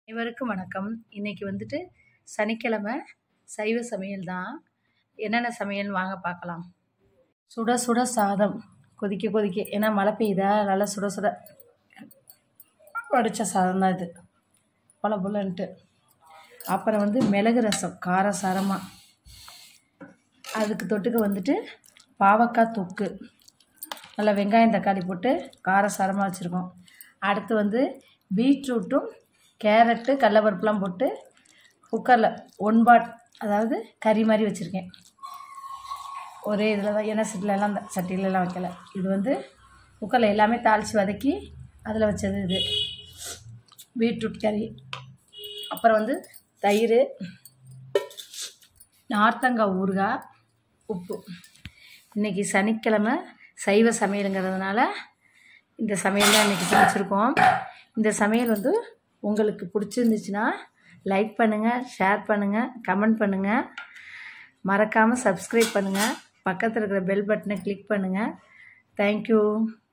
அனைவருக்கும் வணக்கம் இன்னைக்கு வந்துட்டு சனிக்கிழமை சைவ சமையல் தான் என்னென்ன சமையல் வாங்க பார்க்கலாம் சுட சுட சாதம் கொதிக்க கொதிக்க ஏன்னா மழை பெய்யுதா நல்லா சுட சுட வடித்த சாதம் தான் இது பொல பொலன்ட்டு அப்புறம் வந்து மிளகு ரசம் காரசாரமாக அதுக்கு தொட்டுக்க வந்துட்டு பாவக்காய் தொக்கு நல்லா வெங்காயம் தக்காளி போட்டு காரசாரமாக வச்சுருக்கோம் அடுத்து வந்து பீட்ரூட்டும் கேரட்டு கடலப்பருப்புலாம் போட்டு குக்கரில் ஒன் பாட் அதாவது கறி மாதிரி வச்சுருக்கேன் ஒரே இதில் தான் எண்ணெய் சட்டிலலாம் அந்த சட்டிலலாம் வைக்கல இது வந்து குக்கரில் எல்லாமே தாளித்து வதக்கி அதில் வச்சது இது பீட்ரூட் கறி அப்புறம் வந்து தயிர் நார்த்தங்காய் ஊறுகாய் உப்பு இன்றைக்கி சனிக்கிழமை சைவ சமையலுங்கிறதுனால இந்த சமையல் தான் இன்றைக்கி சமைச்சிருக்கோம் இந்த சமையல் வந்து உங்களுக்கு பிடிச்சிருந்துச்சுன்னா லைக் பண்ணுங்கள் ஷேர் பண்ணுங்கள் கமெண்ட் பண்ணுங்கள் மறக்காமல் சப்ஸ்கிரைப் பண்ணுங்கள் பக்கத்தில் இருக்கிற பெல் பட்டனை கிளிக் பண்ணுங்கள் தேங்க்யூ